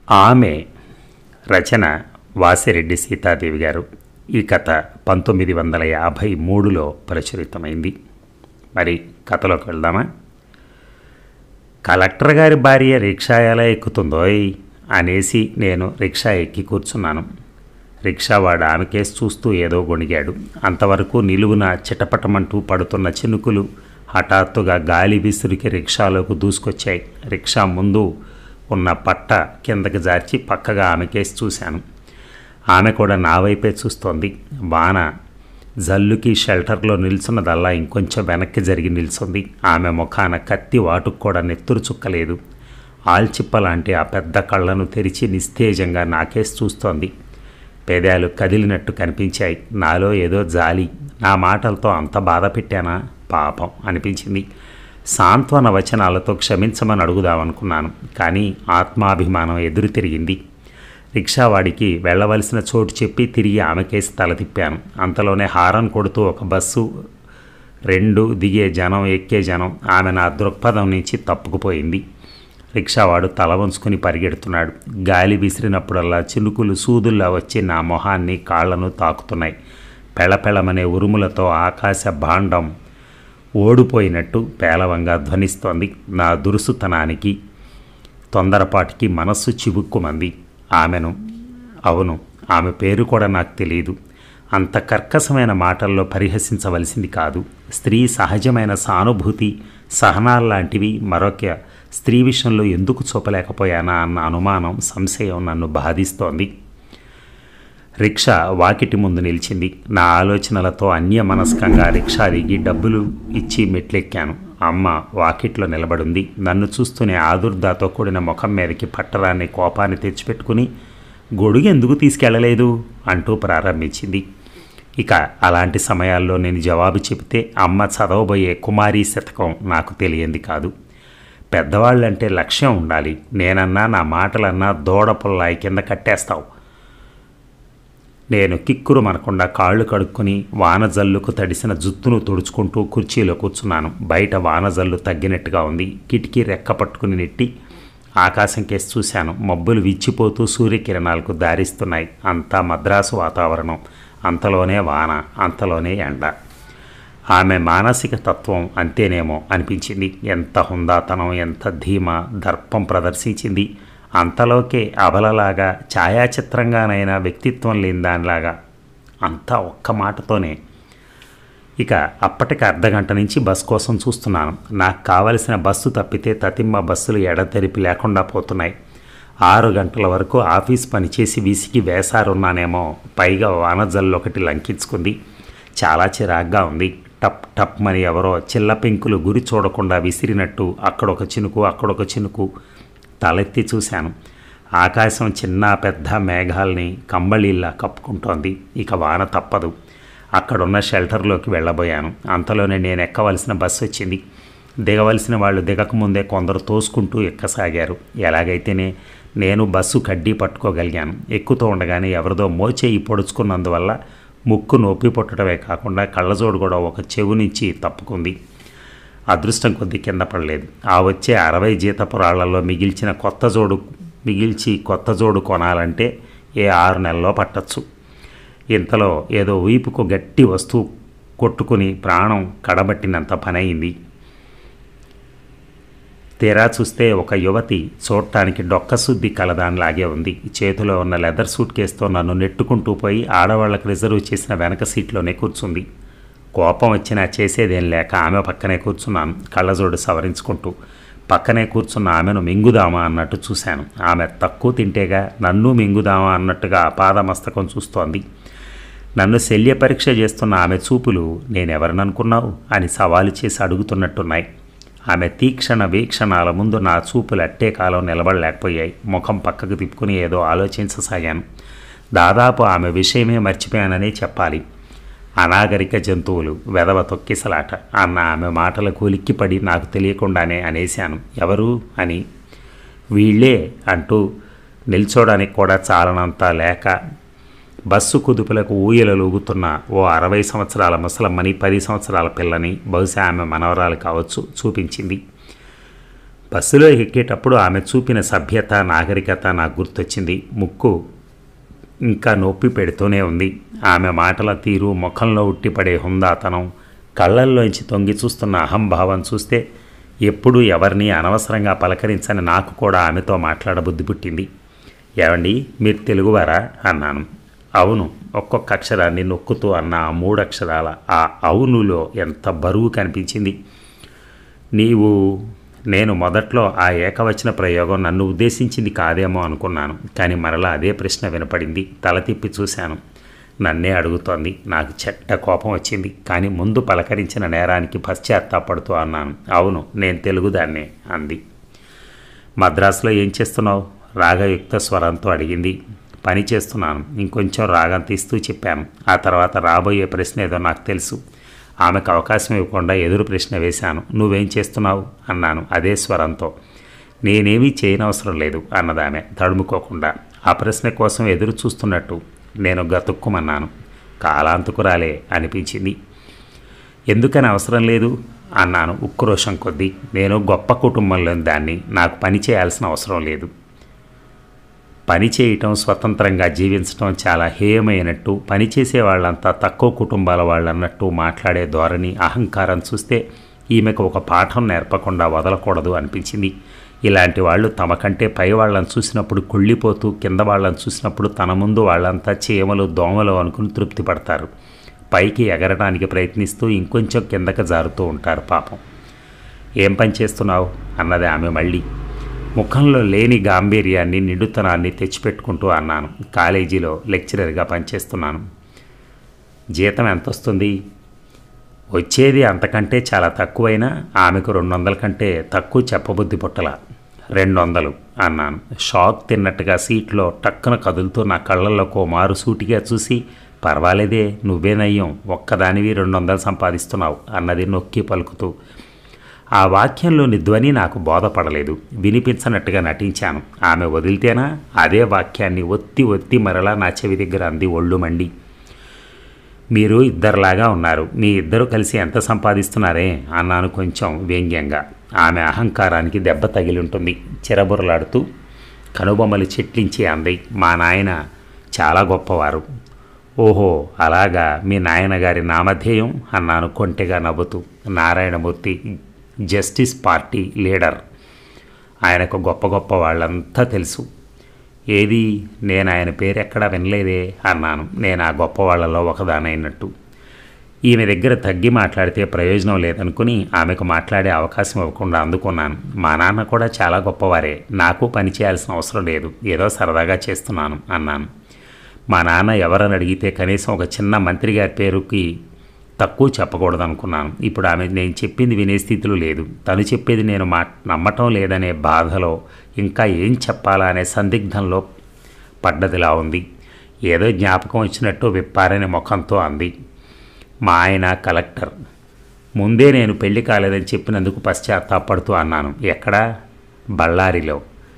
ఆమె రచన వాసిరెడ్డి సీతాదేవి గారు ఈ కథ పంతొమ్మిది వందల యాభై మూడులో ప్రచురితమైంది మరి కథలోకి వెళ్దామా కలెక్టర్ గారి భార్య రిక్షా ఎలా ఎక్కుతుందోయ్ అనేసి నేను రిక్షా ఎక్కి కూర్చున్నాను రిక్షావాడు ఆమె కేసు చూస్తూ ఏదో గొణిగాడు అంతవరకు నిలువున చిటపటమంటూ పడుతున్న చినుకులు హఠాత్తుగా గాలి విసురికి రిక్షాలోకి దూసుకొచ్చాయి రిక్షా ముందు ఉన్న పట్ట కిందకి జార్చి పక్కగా ఆమె కేసు చూశాను ఆమె కూడా నా వైపే చూస్తోంది వాన జల్లుకి షెల్టర్లో నిల్చున్నదల్లా ఇంకొంచెం వెనక్కి జరిగి నిల్చుంది ఆమె ముఖాన కత్తి వాటుకు కూడా నెత్తురు చుక్కలేదు ఆల్చిప్ప లాంటి ఆ పెద్ద కళ్ళను తెరిచి నిస్తేజంగా నాకేసి చూస్తోంది పెదాలు కదిలినట్టు కనిపించాయి నాలో ఏదో జాలి నా మాటలతో అంత బాధ పెట్టానా పాపం అనిపించింది సాంత్వన వచనాలతో క్షమించమని అడుగుదామనుకున్నాను కానీ ఆత్మాభిమానం ఎదురు తిరిగింది రిక్షావాడికి వెళ్ళవలసిన చోటు చెప్పి తిరిగి ఆమెకేసి తల తిప్పాను అంతలోనే హారన్ కొడుతూ ఒక బస్సు రెండు దిగే జనం ఎక్కే జనం ఆమె నా దృక్పథం నుంచి తప్పుకుపోయింది రిక్షావాడు తల వంచుకుని పరిగెడుతున్నాడు గాలి విసిరినప్పుడల్లా చినుకులు సూదుల్లా వచ్చి నా మొహాన్ని కాళ్లను తాకుతున్నాయి పెళపెళమనే ఉరుములతో ఆకాశ భాండం ఓడిపోయినట్టు పేలవంగా ధ్వనిస్తోంది నా దురుసుతనానికి తొందరపాటికి మనస్సు చివుక్కుమంది ఆమెను అవును ఆమె పేరు కూడా నాకు తెలియదు అంత కర్కశమైన మాటల్లో పరిహసించవలసింది కాదు స్త్రీ సహజమైన సానుభూతి సహనాల్లాంటివి మరొక స్త్రీ విషయంలో ఎందుకు చూపలేకపోయానా అన్న అనుమానం సంశయం నన్ను బాధిస్తోంది రిక్షా వాకిటి ముందు నిలిచింది నా ఆలోచనలతో అన్యమనస్కంగా రిక్షా దిగి డబ్బులు ఇచ్చి మెట్లెక్కాను అమ్మ వాకిట్లో నిలబడింది నన్ను చూస్తూనే ఆదుర్దాతో కూడిన ముఖం మీదకి పట్టరాన్ని కోపాన్ని తెచ్చిపెట్టుకుని గొడుగు ఎందుకు తీసుకెళ్ళలేదు అంటూ ప్రారంభించింది ఇక అలాంటి సమయాల్లో నేను జవాబు చెబితే అమ్మ చదవబోయే కుమారీ శతకం నాకు తెలియంది కాదు పెద్దవాళ్ళంటే లక్ష్యం ఉండాలి నేనన్నా నా మాటలన్నా దూడ పుల్లాయి కింద కట్టేస్తావు నేను కిక్కురు మనకుండా కాళ్ళు కడుక్కొని వానజల్లుకు తడిసిన జుత్తును తుడుచుకుంటూ కుర్చీలో కూర్చున్నాను బయట వానజల్లు తగ్గినట్టుగా ఉంది కిటికీ రెక్క పట్టుకుని నెట్టి ఆకాశం కేసి చూశాను మబ్బులు విచ్చిపోతూ సూర్యకిరణాలకు దారిస్తున్నాయి అంతా మద్రాసు వాతావరణం అంతలోనే వాన అంతలోనే ఎండ ఆమె మానసిక తత్వం అంతేనేమో అనిపించింది ఎంత హుందాతనం ఎంత ధీమ దర్పం ప్రదర్శించింది అంతలోకే అబలలాగా ఛాయాచిత్రంగానైనా వ్యక్తిత్వం లేని దానిలాగా అంతా ఒక్క మాటతోనే ఇక అప్పటికి అర్ధగంట నుంచి బస్ కోసం చూస్తున్నాను నాకు కావలసిన బస్సు తప్పితే తతిమ్మ బస్సులు ఎడతెరిపి లేకుండా పోతున్నాయి ఆరు గంటల వరకు ఆఫీస్ పనిచేసి విసిగి వేసారున్నానేమో పైగా వానజల్లు ఒకటి లంకించుకుంది చాలా చిరాగ్గా ఉంది టప్ టప్ మని ఎవరో చిల్ల పెంకులు గురి చూడకుండా విసిరినట్టు అక్కడొక చినుకు అక్కడొక చినుకు తలెత్తి చూశాను ఆకాశం చిన్న పెద్ద మేఘాల్ని కంబళీల్లా కప్పుకుంటోంది ఇక వాన తప్పదు అక్కడున్న షెల్టర్లోకి వెళ్ళబోయాను అంతలోనే నేను ఎక్కవలసిన బస్సు వచ్చింది దిగవలసిన వాళ్ళు దిగకముందే కొందరు తోసుకుంటూ ఎక్కసాగారు ఎలాగైతేనే నేను బస్సు కడ్డీ పట్టుకోగలిగాను ఎక్కుతూ ఉండగానే ఎవరిదో మోచేయి పొడుచుకున్నందువల్ల ముక్కు నొప్పి పుట్టడమే కాకుండా కళ్ళజోడు కూడా ఒక చెవు నుంచి తప్పుకుంది అదృష్టం కొద్ది కింద పడలేదు ఆ వచ్చే అరవై జీతపురాళ్లలో మిగిల్చిన కొత్త జోడు మిగిల్చి కొత్త జోడు కొనాలంటే ఏ ఆరు నెలల్లో పట్టచ్చు ఇంతలో ఏదో వీపుకు గట్టి వస్తువు కొట్టుకుని ప్రాణం కడబట్టినంత పనయింది తీరా చూస్తే ఒక యువతి చూడటానికి డొక్కశుద్ధి కలదానిలాగే ఉంది చేతిలో ఉన్న లెదర్ సూట్ కేసుతో నన్ను నెట్టుకుంటూ పోయి ఆడవాళ్లకు రిజర్వ్ చేసిన వెనక సీట్లోనే కూర్చుంది కోపం వచ్చినా చేసేదేం లేక ఆమె పక్కనే కూర్చున్నాను కళ్ళజోడు సవరించుకుంటూ పక్కనే కూర్చున్న ఆమెను మింగుదామా అన్నట్టు చూశాను ఆమె తక్కువ తింటేగా నన్ను మింగుదామా అన్నట్టుగా అపాదమస్తకం చూస్తోంది నన్ను శల్య పరీక్ష చేస్తున్న ఆమె చూపులు నేనెవరిననుకున్నావు అని సవాలు చేసి అడుగుతున్నట్టున్నాయి ఆమె తీక్షణ వీక్షణాల ముందు నా చూపులు అట్టే కాలం నిలబడలేకపోయాయి ముఖం పక్కకు తిప్పుకుని ఏదో ఆలోచించసాగాను దాదాపు ఆమె విషయమే మర్చిపోయాననే చెప్పాలి అనాగరిక జంతువులు వెదవ తొక్కిసలాట అన్న ఆమె మాటలకు ఉలిక్కిపడి నాకు తెలియకుండానే అనేశాను ఎవరు అని వీళ్ళే అంటూ నిల్చోడానికి కూడా చాలనంత లేక బస్సు కుదుపులకు ఊయలలు ఊగుతున్న ఓ అరవై సంవత్సరాల ముసలమ్మని పది సంవత్సరాల పిల్లని బహుశా ఆమె మనవరాలు కావచ్చు చూపించింది బస్సులో ఎక్కేటప్పుడు ఆమె చూపిన సభ్యత నాగరికత నాకు గుర్తొచ్చింది ముక్కు ఇంకా నొప్పి పెడుతూనే ఉంది ఆమె మాటల తీరు ముఖంలో ఉట్టిపడే హుందాతనం కళ్ళల్లోంచి తొంగి చూస్తున్న అహంభావం చూస్తే ఎప్పుడూ ఎవరిని అనవసరంగా పలకరించని నాకు కూడా ఆమెతో మాట్లాడబుద్ధి పుట్టింది ఏమండి మీరు తెలుగువారా అన్నాను అవును ఒక్కొక్క అక్షరాన్ని నొక్కుతూ అన్న ఆ మూడు అక్షరాల ఆ అవునులో ఎంత బరువు కనిపించింది నీవు నేను మొదట్లో ఆ ఏకవచన ప్రయోగం నన్ను ఉద్దేశించింది కాదేమో అనుకున్నాను కానీ మరలా అదే ప్రశ్న వినపడింది తల తిప్పి చూశాను నన్నే అడుగుతోంది నాకు చెట్ట కోపం వచ్చింది కానీ ముందు పలకరించిన నేరానికి పశ్చాత్తాపడుతూ అన్నాను అవును నేను తెలుగుదాన్నే అంది మద్రాసులో ఏం చేస్తున్నావు రాగయుక్త స్వరంతో అడిగింది పని చేస్తున్నాను ఇంకొంచెం రాగం తీస్తూ చెప్పాను ఆ తర్వాత రాబోయే ప్రశ్న ఏదో నాకు తెలుసు ఆమెకు అవకాశం ఇవ్వకుండా ఎదురు ప్రశ్న వేశాను నువ్వేం చేస్తున్నావు అన్నాను అదే స్వరంతో నేనేమీ చేయనవసరం లేదు అన్నదామె తడుముకోకుండా ఆ ప్రశ్న కోసం ఎదురు చూస్తున్నట్టు నేను గతుక్కుమన్నాను కాలాంతకురాలే అనిపించింది ఎందుకని అవసరం లేదు అన్నాను ఉక్రోషం కొద్దీ నేను గొప్ప కుటుంబంలోని దాన్ని నాకు పని చేయాల్సిన అవసరం లేదు పని చేయటం స్వతంత్రంగా జీవించటం చాలా హేయమైనట్టు పనిచేసే వాళ్ళంతా తక్కువ కుటుంబాల వాళ్ళన్నట్టు మాట్లాడే ధోరణి అహంకారం చూస్తే ఈమెకు ఒక పాఠం నేర్పకుండా వదలకూడదు అనిపించింది ఇలాంటి వాళ్ళు తమ కంటే పై వాళ్ళని చూసినప్పుడు కుళ్ళిపోతూ కింద వాళ్ళని చూసినప్పుడు తన ముందు వాళ్ళంతా చీమలు దోమలు అనుకుని తృప్తి పడతారు పైకి ఎగరడానికి ప్రయత్నిస్తూ ఇంకొంచెం కిందకి జారుతూ ఉంటారు పాపం ఏం పని చేస్తున్నావు అన్నది ఆమె మళ్ళీ ముఖంలో లేని గాంభీర్యాన్ని నిండుతనాన్ని తెచ్చిపెట్టుకుంటూ అన్నాను కాలేజీలో లెక్చరర్గా పనిచేస్తున్నాను జీతం ఎంత వస్తుంది వచ్చేది అంతకంటే చాలా తక్కువైనా ఆమెకు రెండు వందల కంటే తక్కువ చెప్పబుద్ధి పుట్టల రెండు వందలు అన్నాను షాక్ తిన్నట్టుగా సీట్లో టక్కున కదులుతూ నా కళ్ళల్లో మారు సూటిగా చూసి పర్వాలేదే నువ్వేనయ్యం ఒక్కదానివి రెండు వందలు సంపాదిస్తున్నావు అన్నది నొక్కి పలుకుతూ ఆ వాక్యంలోని ధ్వని నాకు బోధపడలేదు వినిపించనట్టుగా నటించాను ఆమె వదిలితేనా అదే వాక్యాన్ని ఒత్తి ఒత్తి మరలా నా చెవి దగ్గర అంది ఒళ్ళు మండి మీరు ఇద్దరులాగా ఉన్నారు మీ ఇద్దరు కలిసి ఎంత సంపాదిస్తున్నారే అన్నాను కొంచెం వ్యంగ్యంగా ఆమె అహంకారానికి దెబ్బ తగిలి ఉంటుంది చిరబురలాడుతూ కనుబొమ్మలు చెట్లించి అంది మా నాయన చాలా గొప్పవారు ఓహో అలాగా మీ నాయనగారి నామధేయం అన్నాను కొంటెగా నవ్వుతూ నారాయణమూర్తి జస్టిస్ పార్టీ లీడర్ ఆయనకు గొప్ప గొప్ప వాళ్ళంతా తెలుసు ఏది నేను ఆయన పేరు ఎక్కడా వినలేదే అన్నాను నేను ఆ గొప్ప వాళ్ళలో ఒకదానైనట్టు ఈమె దగ్గర తగ్గి మాట్లాడితే ప్రయోజనం లేదనుకుని ఆమెకు మాట్లాడే అవకాశం ఇవ్వకుండా అందుకున్నాను మా నాన్న కూడా చాలా గొప్పవారే నాకు పని చేయాల్సిన అవసరం లేదు ఏదో సరదాగా చేస్తున్నాను అన్నాను మా నాన్న ఎవరని అడిగితే కనీసం ఒక చిన్న మంత్రి గారి పేరుకి తక్కువ చెప్పకూడదు అనుకున్నాను ఇప్పుడు ఆమె నేను చెప్పింది వినే స్థితిలో లేదు తను చెప్పేది నేను మా నమ్మటం లేదనే బాధలో ఇంకా ఏం చెప్పాలా అనే సందిగ్ధంలో పడ్డదిలా ఉంది ఏదో జ్ఞాపకం వచ్చినట్టు విప్పారని ముఖంతో అంది మా ఆయన కలెక్టర్ ముందే నేను పెళ్లి కాలేదని చెప్పినందుకు పశ్చాత్తాపడుతూ అన్నాను ఎక్కడా బళ్ళారిలో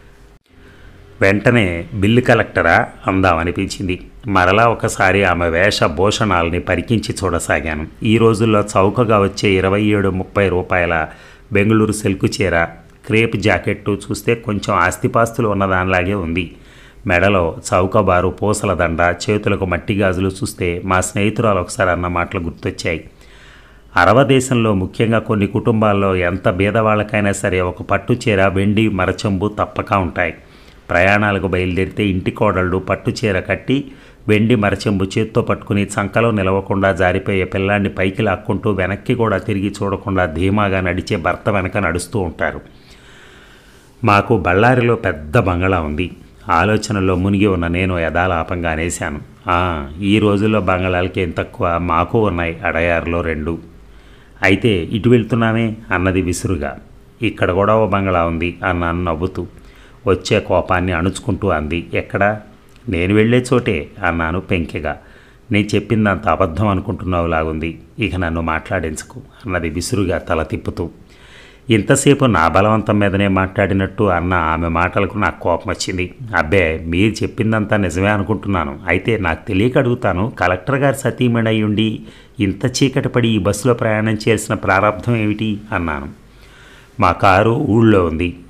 వెంటనే బిల్లు కలెక్టరా అందామనిపించింది మరలా ఒకసారి ఆమె వేష భూషణాలని పరికించి చూడసాగాను ఈ రోజుల్లో చౌకగా వచ్చే ఇరవై ఏడు ముప్పై రూపాయల బెంగళూరు సెల్కు చీర క్రేప్ జాకెట్టు చూస్తే కొంచెం ఆస్తిపాస్తులు ఉన్నదానిలాగే ఉంది మెడలో చౌకబారు పూసల దండ చేతులకు మట్టి గాజులు చూస్తే మా స్నేహితురాలు ఒకసారి అన్న మాటలు గుర్తొచ్చాయి అరవ దేశంలో ముఖ్యంగా కొన్ని కుటుంబాల్లో ఎంత బీదవాళ్ళకైనా సరే ఒక పట్టు చీర వెండి మరచంబు తప్పక ఉంటాయి ప్రయాణాలకు బయలుదేరితే ఇంటి కోడళ్ళు పట్టు చీర కట్టి వెండి మరచెంబు చేత్తో పట్టుకుని చంకలో నిలవకుండా జారిపోయే పిల్లాన్ని పైకి లాక్కుంటూ వెనక్కి కూడా తిరిగి చూడకుండా ధీమాగా నడిచే భర్త వెనక నడుస్తూ ఉంటారు మాకు బళ్ళారిలో పెద్ద బంగళా ఉంది ఆలోచనలో మునిగి ఉన్న నేను యథాలాపంగా అనేశాను "ఆ, ఈ రోజుల్లో బంగళాలకి ఏం తక్కువ మాకు ఉన్నాయి అడయారులో రెండు అయితే ఇటు వెళ్తున్నామే అన్నది విసురుగా ఇక్కడ కూడా ఓ బంగళా ఉంది అన్నాను నవ్వుతూ వచ్చే కోపాన్ని అణుచుకుంటూ అంది ఎక్కడా నేను వెళ్ళే చోటే అన్నాను పెంకెగా నేను చెప్పిందంత అబద్ధం అనుకుంటున్నావు లాగుంది ఇక నన్ను మాట్లాడించకు అన్నది విసురుగా తల తిప్పుతూ ఇంతసేపు నా బలవంతం మీదనే మాట్లాడినట్టు అన్న ఆమె మాటలకు నాకు కోపం వచ్చింది అబ్బే మీరు చెప్పిందంతా నిజమే అనుకుంటున్నాను అయితే నాకు తెలియక అడుగుతాను కలెక్టర్ గారి సతీమణి అయి ఉండి ఇంత చీకటి పడి ఈ బస్సులో ప్రయాణం చేయాల్సిన ప్రారంభం ఏమిటి అన్నాను మా కారు ఊళ్ళో ఉంది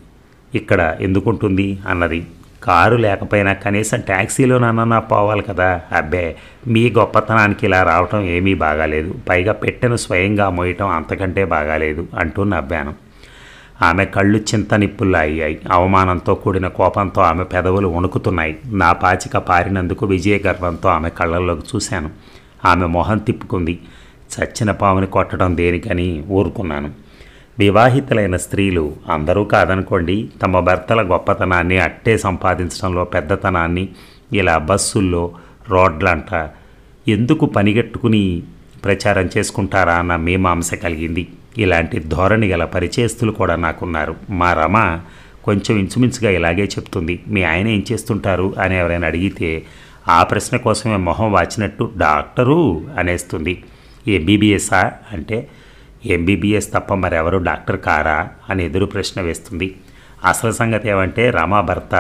ఇక్కడ ఎందుకుంటుంది అన్నది కారు లేకపోయినా కనీసం ట్యాక్సీలోనన్నా పోవాలి కదా అబ్బే మీ గొప్పతనానికి ఇలా రావటం ఏమీ బాగాలేదు పైగా పెట్టెను స్వయంగా మోయటం అంతకంటే బాగాలేదు అంటూ నవ్వాను ఆమె కళ్ళు చింత నిప్పుల్లా అయ్యాయి అవమానంతో కూడిన కోపంతో ఆమె పెదవులు వణుకుతున్నాయి నా పాచిక పారినందుకు విజయ గర్వంతో ఆమె కళ్ళల్లోకి చూశాను ఆమె మొహం తిప్పుకుంది చచ్చిన పాముని కొట్టడం దేనికని ఊరుకున్నాను వివాహితులైన స్త్రీలు అందరూ కాదనుకోండి తమ భర్తల గొప్పతనాన్ని అట్టే సంపాదించడంలో పెద్దతనాన్ని ఇలా బస్సుల్లో రోడ్లంట ఎందుకు పనిగట్టుకుని ప్రచారం చేసుకుంటారా అన్న మీమాంస కలిగింది ఇలాంటి ధోరణి గల పరిచయస్తులు కూడా నాకున్నారు మా రమ కొంచెం ఇంచుమించుగా ఇలాగే చెప్తుంది మీ ఆయన ఏం చేస్తుంటారు అని ఎవరైనా అడిగితే ఆ ప్రశ్న కోసమే మొహం వాచినట్టు డాక్టరు అనేస్తుంది ఎంబీబీఎస్ఆ అంటే ఎంబీబీఎస్ తప్ప మరెవరు డాక్టర్ కారా అని ఎదురు ప్రశ్న వేస్తుంది అసలు సంగతి ఏమంటే రమా భర్త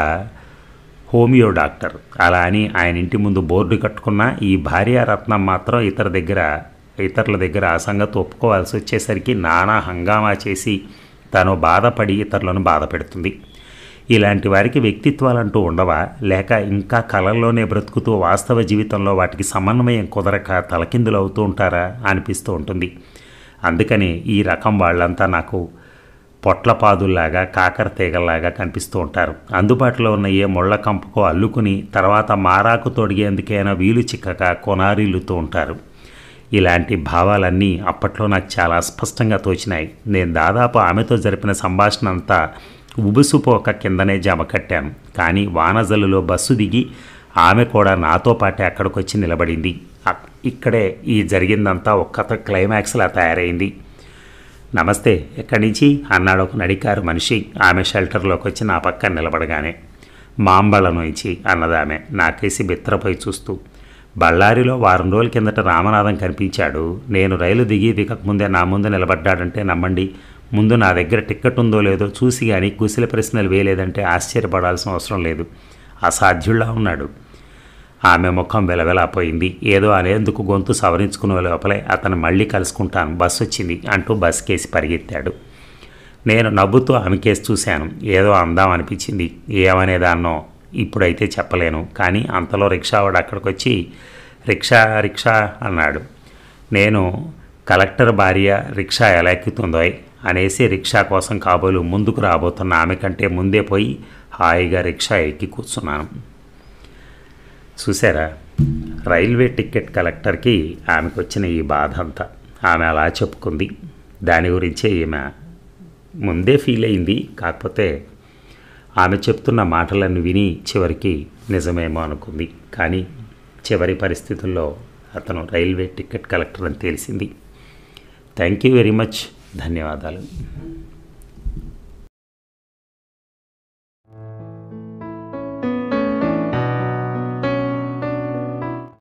హోమియో డాక్టర్ అలా అని ఆయన ఇంటి ముందు బోర్డు కట్టుకున్న ఈ భార్యారత్నం మాత్రం ఇతర దగ్గర ఇతరుల దగ్గర ఆ సంగతి ఒప్పుకోవాల్సి వచ్చేసరికి నానా హంగామా చేసి తను బాధపడి ఇతరులను బాధ పెడుతుంది ఇలాంటి వారికి వ్యక్తిత్వాలంటూ ఉండవా లేక ఇంకా కళల్లోనే బ్రతుకుతూ వాస్తవ జీవితంలో వాటికి సమన్వయం కుదరక తలకిందులు అవుతూ ఉంటారా అనిపిస్తూ ఉంటుంది అందుకని ఈ రకం వాళ్ళంతా నాకు పొట్లపాదుల్లాగా కాకర తీగల్లాగా కనిపిస్తూ ఉంటారు అందుబాటులో ఉన్న ఏ ముళ్ళ కంపకో అల్లుకుని తర్వాత మారాకు తొడిగేందుకైనా వీలు చిక్కక కొనారిల్లుతూ ఉంటారు ఇలాంటి భావాలన్నీ అప్పట్లో నాకు చాలా స్పష్టంగా తోచినాయి నేను దాదాపు ఆమెతో జరిపిన సంభాషణ అంతా ఉబుసుపోక కిందనే జమ కట్టాను కానీ వానజల్లులో బస్సు దిగి ఆమె కూడా నాతో పాటే అక్కడికి వచ్చి నిలబడింది అక్- ఇక్కడే ఈ జరిగిందంతా ఒక్కత క్లైమాక్స్లా తయారైంది నమస్తే ఎక్కడి నుంచి అన్నాడు ఒక నడికారు మనిషి ఆమె షెల్టర్లోకి వచ్చి నా పక్కన నిలబడగానే మాంబళ్ళ నుంచి అన్నదామె నాకేసి బిత్తరపై చూస్తూ బళ్ళారిలో వారం రోజుల కిందట రామనాథం కనిపించాడు నేను రైలు దిగి దిగకముందే నా ముందు నిలబడ్డాడంటే నమ్మండి ముందు నా దగ్గర టిక్కెట్ ఉందో లేదో చూసి కానీ కుశల ప్రశ్నలు వేయలేదంటే ఆశ్చర్యపడాల్సిన అవసరం లేదు అసాధ్యుల్లా ఉన్నాడు ఆమె ముఖం వెలవెలాపోయింది ఏదో అనేందుకు గొంతు సవరించుకునే లోపలే అతను మళ్ళీ కలుసుకుంటాను బస్సు వచ్చింది అంటూ బస్ కేసి పరిగెత్తాడు నేను నవ్వుతూ ఆమె కేసు చూశాను ఏదో అందాం అనిపించింది ఏమనేదాన్నో ఇప్పుడైతే చెప్పలేను కానీ అంతలో రిక్షావాడు అక్కడికి వచ్చి రిక్షా రిక్షా అన్నాడు నేను కలెక్టర్ భార్య రిక్షా ఎలా ఎక్కుతుందో అనేసి రిక్షా కోసం కాబోలు ముందుకు రాబోతున్న ఆమె కంటే ముందే పోయి హాయిగా రిక్షా ఎక్కి కూర్చున్నాను చూసారా రైల్వే టికెట్ కలెక్టర్కి ఆమెకు వచ్చిన ఈ బాధ అంతా ఆమె అలా చెప్పుకుంది దాని గురించే ఈమె ముందే ఫీల్ అయింది కాకపోతే ఆమె చెప్తున్న మాటలను విని చివరికి నిజమేమో అనుకుంది కానీ చివరి పరిస్థితుల్లో అతను రైల్వే టికెట్ కలెక్టర్ అని తెలిసింది థ్యాంక్ యూ వెరీ మచ్ ధన్యవాదాలు